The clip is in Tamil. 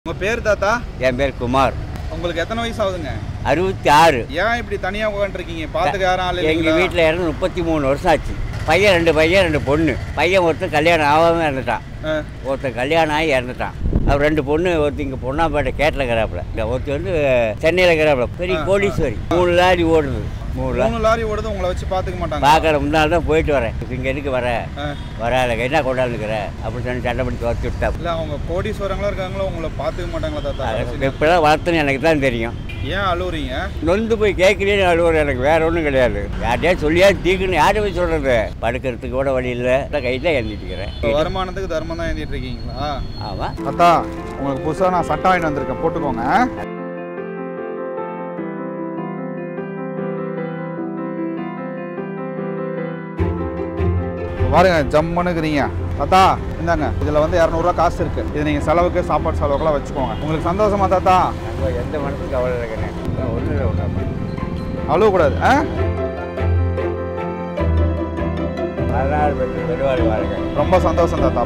உங்க பேர் தாத்தா என் பேர் குமார் உங்களுக்கு எத்தனை வயசு ஆகுதுங்க அறுபத்தி ஆறு ஏன் இப்படி தனியா உட்காந்துருக்கீங்க பாத்துக்க யாரும் ஆள் எங்கள் இல்லைங்களா வீட்டில் இறந்து முப்பத்தி மூணு வருஷம் ஆச்சு பையன் ரெண்டு பையன் ரெண்டு பொண்ணு பையன் ஒருத்தன் கல்யாணம் ஆகாமல் இறந்துட்டான் ஆ, ஒருத்தன் கல்யாணம் ஆகி இறந்துட்டான் அவர் ரெண்டு பொண்ணு ஒருத்தி இங்கே பொண்ணாம்பேட்டை கேட்டில் இருக்கிறாப்புல இந்த ஒருத்தி வந்து சென்னையில் இருக்கிறாப்புல பெரிய ஆ, கோடீஸ்வரி மூணு லாரி ஓடுது மூணு லாரி மூணு லாரி ஓடுது உங்களை வச்சு பாத்துக்க மாட்டாங்க பார்க்குற முன்னாள் தான் போயிட்டு வரேன் இங்கே எதுக்கு வர ஆ, வர என்ன கொண்டாந்துக்கிற அப்படின்னு சொல்லி சண்டை பண்ணி துரத்தி விட்டா இல்ல அவங்க கோடீஸ்வரங்களா இருக்காங்களோ உங்களை பாத்துக்க மாட்டாங்களா தாத்தா எப்படிலாம் வளர்த்துன்னு எனக்கு தான் தெரியும் ஏன் அழுவுறீங்க நொந்து போய் கேட்குறேன்னு அழுவுற எனக்கு வேற ஒன்றும் கிடையாது யார்ட்டையா சொல்லியா தீக்குன்னு யார்கிட்ட போய் சொல்கிறது படுக்கிறதுக்கு கூட வழி இல்லை கையில் தான் ஏந்திட்டுக்கிறேன் இப்ப வருமானத்துக்கு தர்மம் தான் ஏந்திட்டு இருக்கீங்களா ஆமாம் தாத்தா உங்களுக்கு புதுசா நான் சட்டை வாங்கிட்டு வந்திருக்கேன் போட்டுக்கோங்க பாருங்க ஜம்முனுக்குறீங்க தாத்தா இந்தாங்க இதில் வந்து இரநூறுவா காசு இருக்கு இது நீங்கள் செலவுக்கு சாப்பாடு செலவுக்கெல்லாம் வச்சுக்கோங்க உங்களுக்கு சந்தோஷமா தாத்தா நம்ம எந்த மனசுக்கு கவலை இருக்கிறேன் ஒன்றும் இல்லை ஒன்றும் அழுவக்கூடாது ஆ பதினாறு பேர் பெருவாரி வாருங்க ரொம்ப சந்தோஷம் தாத்தா